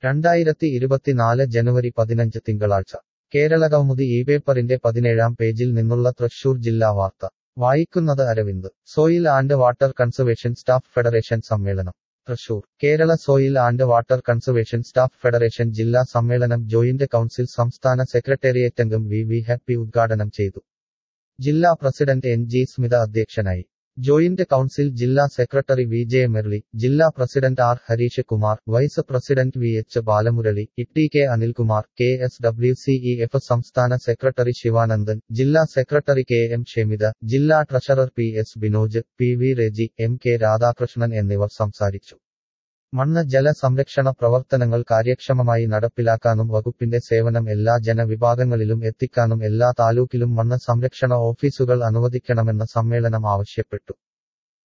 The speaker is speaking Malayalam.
രണ്ടായിരത്തി ഇരുപത്തിനാല് ജനുവരി പതിനഞ്ച് തിങ്കളാഴ്ച കേരളകൗമുദി ഈ പേപ്പറിന്റെ പതിനേഴാം പേജിൽ നിന്നുള്ള തൃശൂർ ജില്ലാ വാർത്ത വായിക്കുന്നത് Aravind soil and water conservation staff federation സമ്മേളനം Thrissur Kerala soil and water conservation staff federation ജില്ലാ സമ്മേളനം ജോയിന്റ് കൌൺസിൽ സംസ്ഥാന സെക്രട്ടേറിയറ്റംഗം വി വി ഹാപ്പി ഉദ്ഘാടനം ചെയ്തു ജില്ലാ പ്രസിഡന്റ് എൻ ജി സ്മിത അധ്യക്ഷനായി ജോയിന്റ് കൌൺസിൽ ജില്ലാ സെക്രട്ടറി വി ജെ മെർലി ജില്ലാ president R Harish Kumar vice president V H Balamurali E K Anilkumar K S W C E F സംസ്ഥാന സെക്രട്ടറി ശിവാനന്ദൻ ജില്ലാ സെക്രട്ടറി കെ എം ഷെമിത ജില്ലാ treasurer P S Binoj P V Reji M K Radhakrishnan എന്നിവർ സംസാരിച്ചു മണ്ണ് ജല സംരക്ഷണ പ്രവർത്തനങ്ങൾ കാര്യക്ഷമമായി നടപ്പിലാക്കാനും വകുപ്പിന്റെ സേവനം എല്ലാ ജനവിഭാഗങ്ങളിലും എത്തിക്കാനും എല്ലാ താലൂക്കിലും മണ്ണ് സംരക്ഷണ ഓഫീസുകൾ അനുവദിക്കണമെന്ന് സമ്മേളനം ആവശ്യപ്പെട്ടു